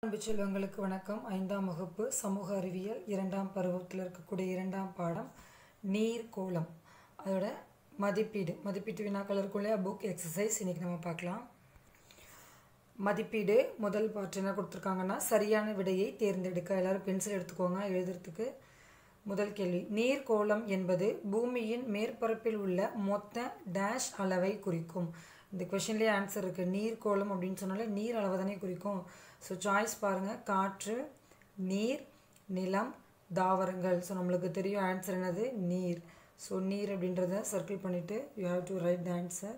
அன்பு செல்வங்களுக்கு வணக்கம் ஐந்தாம் வகுப்பு சமூக அறிவியல் இரண்டாம் பருவத்தில் இருக்கக்கூடிய இரண்டாம் பாடம் நீர் கோலம் அதோட மதிப்பீடு மதிப்பீட்டு வினாக்கள் இருக்கும் இல்லையா புக் எக்ஸசைஸ் இன்றைக்கி நம்ம பார்க்கலாம் மதிப்பீடு முதல் பாட்டு என்ன கொடுத்துருக்காங்கன்னா சரியான விடையை தேர்ந்தெடுக்க எல்லாரும் பென்சில் எடுத்துக்கோங்க எழுதுறதுக்கு முதல் கேள்வி நீர் கோலம் என்பது பூமியின் மேற்பரப்பில் உள்ள மொத்த டேஷ் அளவை குறிக்கும் இந்த கொஷின்லேயே ஆன்சர் இருக்குது நீர் கோலம் அப்படின்னு சொன்னாலே நீர் அளவை தானே குறிக்கும் ஸோ சாய்ஸ் பாருங்கள் காற்று நீர் நிலம் தாவரங்கள் ஸோ நம்மளுக்கு தெரியும் ஆன்சர் என்னது நீர் ஸோ நீர் அப்படின்றத சர்க்கிள் பண்ணிவிட்டு you have to write the answer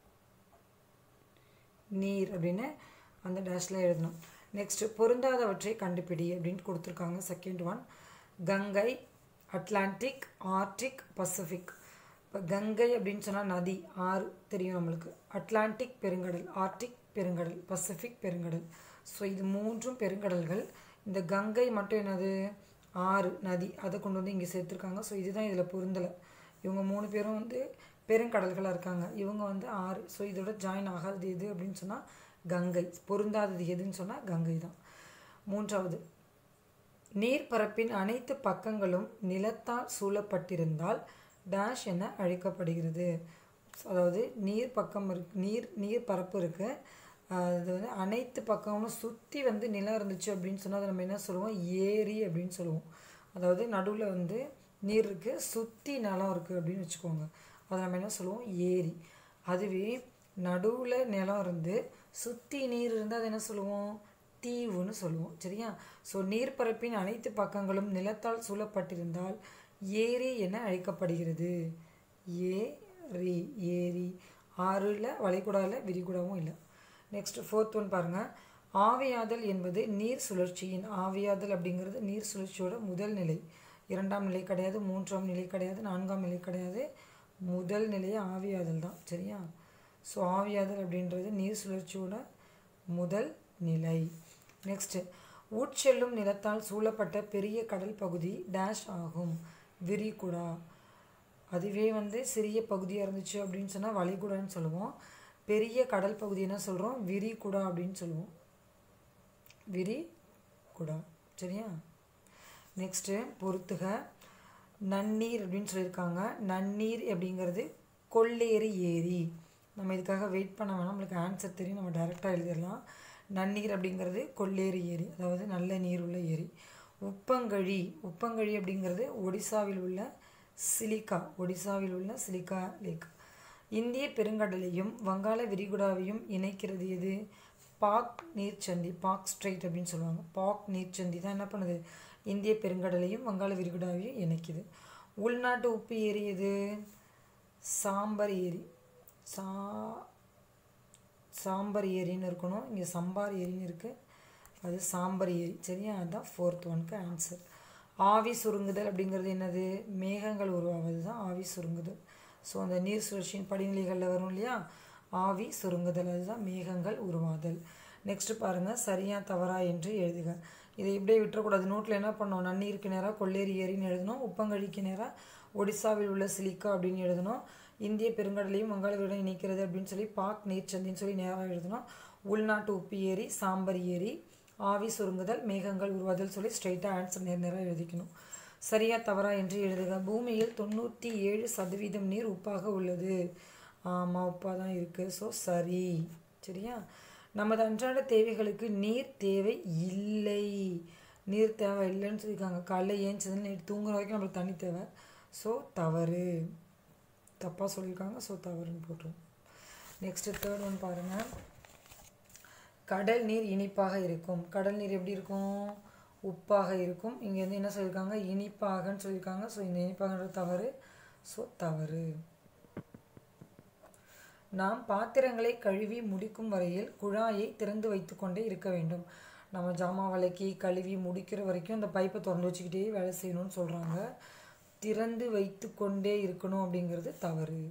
நீர் அப்படின்னு அந்த டேஷில் எழுதணும் நெக்ஸ்ட்டு பொருந்தாதவற்றை கண்டுபிடி அப்படின்ட்டு கொடுத்துருக்காங்க second one Ganga Atlantic Arctic Pacific இப்போ கங்கை அப்படின்னு சொன்னால் நதி ஆறு தெரியும் நம்மளுக்கு அட்லாண்டிக் பெருங்கடல் ஆர்டிக் பெருங்கடல் பசிபிக் பெருங்கடல் ஸோ இது மூன்றும் பெருங்கடல்கள் இந்த கங்கை மட்டும் என்னது ஆறு நதி அதை கொண்டு வந்து இங்கே சேர்த்துருக்காங்க ஸோ இதுதான் இதில் பொருந்தலை இவங்க மூணு பேரும் வந்து பெருங்கடல்களாக இருக்காங்க இவங்க வந்து ஆறு ஸோ இதோட ஜாயின் ஆகாதது எது அப்படின்னு சொன்னால் கங்கை பொருந்தாதது எதுன்னு சொன்னால் கங்கை தான் மூன்றாவது நீர்ப்பரப்பின் அனைத்து பக்கங்களும் நிலத்தால் சூழப்பட்டிருந்தால் டேஷ் என அழைக்கப்படுகிறது அதாவது நீர் பக்கம் இருக்கு நீர் நீர் பரப்பு இருக்குது அது வந்து அனைத்து பக்கமும் சுற்றி வந்து நிலம் இருந்துச்சு அப்படின்னு சொன்னால் அதை நம்ம என்ன சொல்லுவோம் ஏரி அப்படின்னு சொல்லுவோம் அதாவது நடுவில் வந்து நீர் இருக்குது சுற்றி நிலம் இருக்குது அப்படின்னு வச்சுக்கோங்க அதை நம்ம என்ன சொல்லுவோம் ஏரி அதுவே நடுவில் நிலம் இருந்து சுற்றி நீர் இருந்தால் அதை என்ன சொல்லுவோம் தீவுன்னு சொல்லுவோம் சரியா ஸோ நீர்ப்பரப்பின் அனைத்து பக்கங்களும் நிலத்தால் சூழப்பட்டிருந்தால் ஏரி என அழைக்கப்படுகிறது ஏரி ஏரி ஆறுல வளைகுடாவில் விரிகுடாவும் இல்லை நெக்ஸ்ட் ஃபோர்த் ஒன் பாருங்கள் ஆவியாதல் என்பது நீர் சுழற்சியின் ஆவியாதல் அப்படிங்கிறது நீர் சுழற்சியோட முதல் நிலை இரண்டாம் நிலை கிடையாது மூன்றாம் நிலை கிடையாது நான்காம் நிலை கிடையாது முதல் நிலையே ஆவியாதல் தான் சரியா ஸோ ஆவியாதல் அப்படின்றது நீர் சுழற்சியோட முதல் நிலை நெக்ஸ்ட்டு உட்செல்லும் நிலத்தால் சூழப்பட்ட பெரிய கடல் பகுதி டேஷ் ஆகும் விரிகுடா அதுவே வந்து சிறிய பகுதியாக இருந்துச்சு அப்படின்னு சொன்னால் வளைகுடான்னு சொல்லுவோம் பெரிய கடல் பகுதி என்ன சொல்கிறோம் விரிகுடா அப்படின்னு சொல்லுவோம் விரிகுடா சரியா நெக்ஸ்ட்டு பொறுத்துக நன்னீர் அப்படின்னு சொல்லியிருக்காங்க நன்னீர் அப்படிங்கிறது கொள்ளேரி ஏரி நம்ம இதுக்காக வெயிட் பண்ண வேணாம் நம்மளுக்கு ஆன்சர் தெரியும் நம்ம டைரெக்டாக எழுதிடலாம் நன்னீர் அப்படிங்கிறது கொள்ளேரி ஏரி அதாவது நல்ல நீர் உள்ள ஏரி உப்பங்கழி உப்பங்கழி அப்படிங்கிறது ஒடிசாவில் உள்ள சிலிக்கா ஒடிசாவில் உள்ள சிலிக்கா லேக் இந்திய பெருங்கடலையும் வங்காள விரிகுடாவையும் இணைக்கிறது எது பாக் நீர்ச்சந்தி பாக் ஸ்ட்ரைட் அப்படின்னு சொல்லுவாங்க பாக் நீர்ச்சந்தி தான் என்ன பண்ணுது இந்திய பெருங்கடலையும் வங்காள விரிகுடாவையும் இணைக்குது உள்நாட்டு உப்பு ஏரி எது சாம்பர் ஏரி சா சாம்பர் ஏரின்னு இருக்கணும் இங்கே சம்பார் ஏரின்னு இருக்குது அது சாம்பர் ஏரி சரியா அதுதான் ஃபோர்த் ஒனுக்கு ஆன்சர் ஆவி சுருங்குதல் அப்படிங்கிறது என்னது மேகங்கள் உருவாவது தான் ஆவி சுருங்குதல் ஸோ அந்த நீர் சுழற்சியின் படிநிலைகளில் வரும் இல்லையா ஆவி சுருங்குதல் அதுதான் மேகங்கள் உருவாதல் நெக்ஸ்ட்டு பாருங்கள் சரியா தவறா என்று எழுதுக இதை இப்படியே விட்டுறக்கூடாது நோட்டில் என்ன பண்ணோம் நன்னீருக்கு நேராக கொள்ளேரி ஏரின்னு எழுதணும் உப்பங்கழிக்கு நேராக ஒடிசாவில் உள்ள சிலிக்கா அப்படின்னு எழுதணும் இந்திய பெருங்கடலையும் வங்காளவிடம் இணைக்கிறது அப்படின்னு சொல்லி பாக் நீர்ச்சந்தின்னு சொல்லி நேராக எழுதணும் உள்நாட்டு உப்பு ஏரி சாம்பர் ஏரி ஆவி சுருங்குதல் மேகங்கள் உருவாதல் சொல்லி ஸ்ட்ரைட்டாக ஆன்சர் நேர் நேராக எழுதிக்கணும் சரியா தவறா என்று எழுதுக பூமியில் தொண்ணூற்றி ஏழு சதவீதம் நீர் உப்பாக உள்ளது ஆமாம் உப்பாக தான் இருக்குது ஸோ சரி சரியா நமது அன்றாட தேவைகளுக்கு நீர் தேவை இல்லை நீர் தேவை இல்லைன்னு சொல்லியிருக்காங்க காலைல ஏஞ்சதுன்னு நீர் தூங்குற வரைக்கும் நம்மளுக்கு தண்ணி தேவை ஸோ தவறு தப்பாக சொல்லியிருக்காங்க ஸோ தவறுன்னு போட்டுரும் நெக்ஸ்ட்டு தேர்ட் ஒன் பாருங்கள் கடல் நீர் இனிப்பாக இருக்கும் கடல் நீர் எப்படி இருக்கும் உப்பாக இருக்கும் இங்கே வந்து என்ன சொல்லியிருக்காங்க இனிப்பாகன்னு சொல்லியிருக்காங்க ஸோ இந்த இனிப்பாகன்றது தவறு ஸோ தவறு நாம் பாத்திரங்களை கழுவி முடிக்கும் வரையில் குழாயை திறந்து வைத்து கொண்டே இருக்க வேண்டும் நம்ம ஜாமா விளக்கி கழுவி முடிக்கிற வரைக்கும் இந்த பைப்பை திறந்து வச்சுக்கிட்டே வேலை செய்யணும்னு சொல்கிறாங்க திறந்து வைத்து கொண்டே இருக்கணும் அப்படிங்கிறது தவறு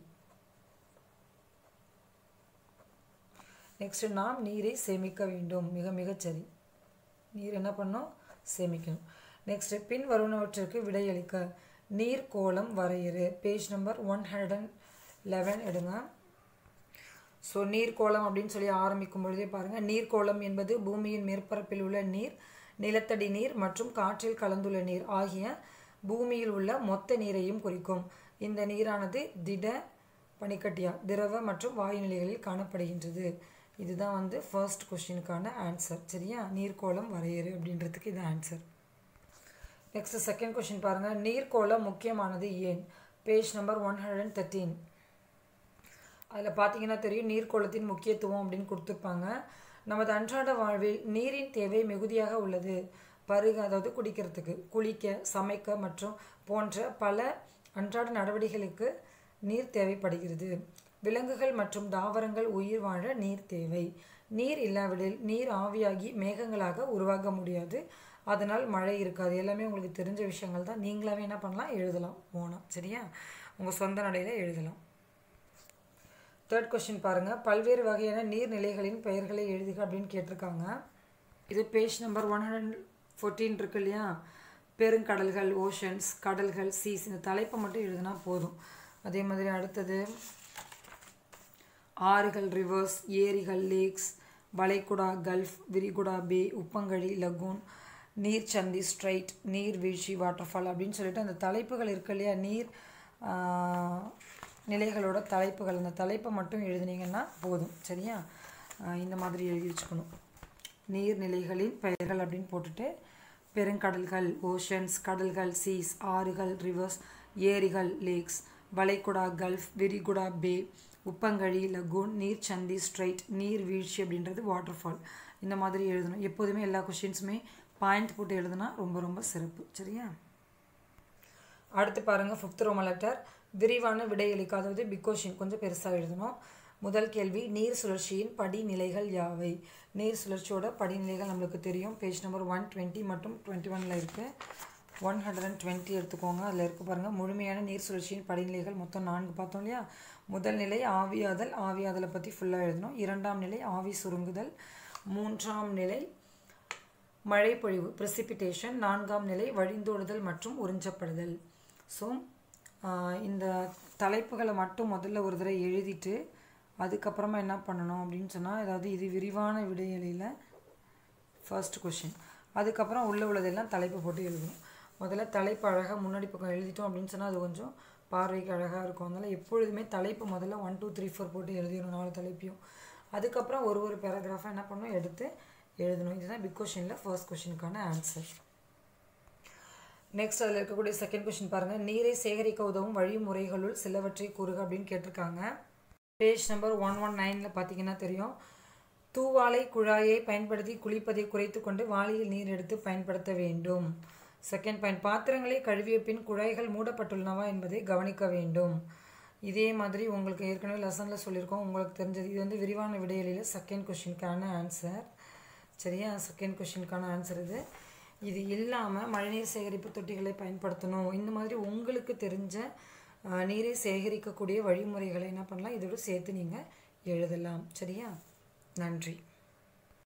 நெக்ஸ்ட் நாம் நீரை சேமிக்க வேண்டும் மிக மிகச் சரி நீர் என்ன பண்ணோம் சேமிக்கணும் நெக்ஸ்ட் பின் வருவனவற்றிற்கு விடையளிக்க நீர் கோலம் வரையிறு page number one hundred and eleven எடுங்க ஸோ நீர்க்கோளம் அப்படின்னு சொல்லி ஆரம்பிக்கும் பொழுதே பாருங்கள் நீர்க்கோளம் என்பது பூமியின் மேற்பரப்பில் உள்ள நீர் நிலத்தடி நீர் மற்றும் காற்றில் கலந்துள்ள நீர் ஆகிய பூமியில் உள்ள மொத்த நீரையும் குறிக்கும் இந்த நீரானது திட பனிக்கட்டியா திரவ மற்றும் வாயு நிலைகளில் காணப்படுகின்றது இதுதான் வந்து ஃபர்ஸ்ட் கொஷினுக்கான ஆன்சர் சரியா நீர்க்கோளம் வரையறு அப்படின்றதுக்கு இது ஆன்சர் நெக்ஸ்ட் செகண்ட் கொஷின் பாருங்கள் நீர்க்கோளம் முக்கியமானது ஏன் page number one hundred and thirteen அதில் பார்த்தீங்கன்னா தெரியும் நீர்க்கோளத்தின் முக்கியத்துவம் அப்படின்னு கொடுத்துருப்பாங்க நமது அன்றாட வாழ்வில் நீரின் தேவை மிகுதியாக உள்ளது பருக அதாவது குடிக்கிறதுக்கு குளிக்க சமைக்க மற்றும் போன்ற பல அன்றாட நடவடிக்கைகளுக்கு நீர் தேவைப்படுகிறது விலங்குகள் மற்றும் தாவரங்கள் உயிர் வாழ நீர் தேவை நீர் இல்லாவிடில் நீர் ஆவியாகி மேகங்களாக உருவாக முடியாது அதனால் மழை இருக்காது எல்லாமே உங்களுக்கு தெரிஞ்ச விஷயங்கள் தான் நீங்களாவே என்ன பண்ணலாம் எழுதலாம் போனால் சரியா உங்கள் சொந்த நடையில் எழுதலாம் தேர்ட் கொஸ்டின் பாருங்கள் பல்வேறு வகையான நீர்நிலைகளின் பெயர்களை எழுதுக அப்படின்னு கேட்டிருக்காங்க இது page number one hundred fourteen இருக்கு இல்லையா பெருங்கடல்கள் ஓஷன்ஸ் கடல்கள் சீஸ் இந்த தலைப்பை மட்டும் எழுதினா போதும் அதே மாதிரி அடுத்தது ஆறுகள் ரிவர்ஸ் ஏரிகள் லேக்ஸ் வளைகுடா கல்ஃப் விரிகுடா பே உப்பங்கழி லகூன் நீர்ச்சந்தி ஸ்ட்ரைட் நீர்வீழ்ச்சி வாட்டர்ஃபால் அப்படின்னு சொல்லிட்டு அந்த தலைப்புகள் இருக்கு இல்லையா நீர் நிலைகளோட தலைப்புகள் அந்த தலைப்பை மட்டும் எழுதுனீங்கன்னா போதும் சரியா இந்த மாதிரி எழுதி வச்சுக்கணும் நீர்நிலைகளின் பெயர்கள் அப்படின்னு போட்டுட்டு பெருங்கடல்கள் ஓஷன்ஸ் கடல்கள் சீஸ் ஆறுகள் ரிவர்ஸ் ஏரிகள் லேக்ஸ் வளைகுடா கல்ஃப் விரிகுடா பே உப்பங்கழி லகூன் நீர்ச்சந்தி ஸ்ட்ரைட் நீர் வீழ்ச்சி அப்படின்றது வாட்டர் ஃபால் இந்த மாதிரி எழுதணும் எப்போதுமே எல்லா கொஷின்ஸுமே பாயிண்ட் போட்டு எழுதுனா ரொம்ப ரொம்ப சிறப்பு சரியா அடுத்து பாருங்கள் ஃபிஃப்த் ரோம லெட்டர் விரிவான விடையளிக்க அதாவது பிக்கோஷின் கொஞ்சம் பெருசாக எழுதணும் முதல் கேள்வி நீர் சுழற்சியின் படிநிலைகள் யாவை நீர் சுழற்சியோட படிநிலைகள் நம்மளுக்கு தெரியும் பேஜ் நம்பர் ஒன் டுவெண்ட்டி மற்றும் டுவெண்ட்டி ஒனில் இருக்குது ஒன் ஹண்ட்ரட் அண்ட் டுவெண்ட்டி எடுத்துக்கோங்க அதில் இருக்க பாருங்கள் முழுமையான நீர் சுழற்சியின் படிநிலைகள் மொத்தம் நான்கு பார்த்தோம் இல்லையா முதல் நிலை ஆவியாதல் ஆவியாதலை பற்றி ஃபுல்லாக எழுதணும் இரண்டாம் நிலை ஆவி சுருங்குதல் மூன்றாம் நிலை மழை பொழிவு ப்ரெசிபிடேஷன் நான்காம் நிலை வழிந்தோடுதல் மற்றும் உறிஞ்சப்படுதல் ஸோ இந்த தலைப்புகளை மட்டும் முதல்ல ஒரு தடவை எழுதிட்டு அதுக்கப்புறமா என்ன பண்ணணும் அப்படின்னு சொன்னால் ஏதாவது இது விரிவான விடையலையில் ஃபர்ஸ்ட் கொஷின் அதுக்கப்புறம் உள்ள உள்ளதெல்லாம் தலைப்பு போட்டு எழுதணும் முதல்ல தலைப்பு அழகாக முன்னாடி பக்கம் எழுதிட்டோம் அப்படின்னு சொன்னால் அது கொஞ்சம் பார்வைக்கு அழகாக இருக்கும் அதனால் எப்பொழுதுமே தலைப்பு முதல்ல ஒன் டூ த்ரீ ஃபோர் போட்டு எழுதிடணும் நாலு தலைப்பையும் அதுக்கப்புறம் ஒரு ஒரு பேராகிராஃபாக என்ன பண்ணணும் எடுத்து எழுதணும் இதுதான் பிக் கொஷினில் ஃபர்ஸ்ட் கொஷினுக்கான ஆன்சர் நெக்ஸ்ட் அதில் இருக்கக்கூடிய செகண்ட் கொஷின் பாருங்கள் நீரை சேகரிக்க உதவும் வழிமுறைகளுள் சிலவற்றை கூறுக அப்படின்னு கேட்டிருக்காங்க பேஜ் நம்பர் ஒன் ஒன் நைனில் பார்த்தீங்கன்னா தெரியும் தூவாலை குழாயை பயன்படுத்தி குளிப்பதை குறைத்து கொண்டு வாளியில் நீர் எடுத்து பயன்படுத்த வேண்டும் செகண்ட் பாயிண்ட் பாத்திரங்களை கழுவிய பின் குழாய்கள் மூடப்பட்டுள்ளனவா என்பதை கவனிக்க வேண்டும் இதே மாதிரி உங்களுக்கு ஏற்கனவே லெசனில் சொல்லியிருக்கோம் உங்களுக்கு தெரிஞ்சது இது வந்து விரிவான விடையலில் செகண்ட் கொஷினுக்கான ஆன்சர் சரியா செகண்ட் கொஷினுக்கான ஆன்சர் இது இது இல்லாமல் மழைநீர் சேகரிப்பு தொட்டிகளை பயன்படுத்தணும் இந்த மாதிரி உங்களுக்கு தெரிஞ்ச நீரை சேகரிக்கக்கூடிய வழிமுறைகளை என்ன பண்ணலாம் இதோடு சேர்த்து நீங்கள் எழுதலாம் சரியா நன்றி